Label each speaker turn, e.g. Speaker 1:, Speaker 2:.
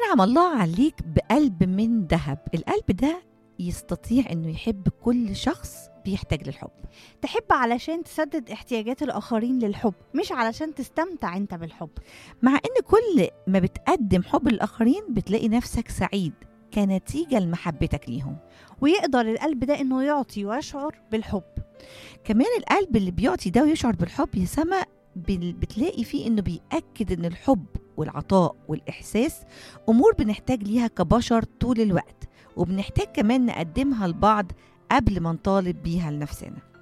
Speaker 1: أنعم الله عليك بقلب من ذهب القلب ده يستطيع أنه يحب كل شخص بيحتاج للحب
Speaker 2: تحب علشان تسدد احتياجات الآخرين للحب مش علشان تستمتع أنت بالحب
Speaker 1: مع أن كل ما بتقدم حب للآخرين بتلاقي نفسك سعيد كنتيجة لمحبتك ليهم
Speaker 2: ويقدر القلب ده إنه يعطي ويشعر بالحب
Speaker 1: كمان القلب اللي بيعطي ده ويشعر بالحب يا سما بال- بتلاقي فيه انه بيأكد ان الحب والعطاء والإحساس أمور بنحتاج ليها كبشر طول الوقت وبنحتاج كمان نقدمها لبعض قبل ما نطالب بيها لنفسنا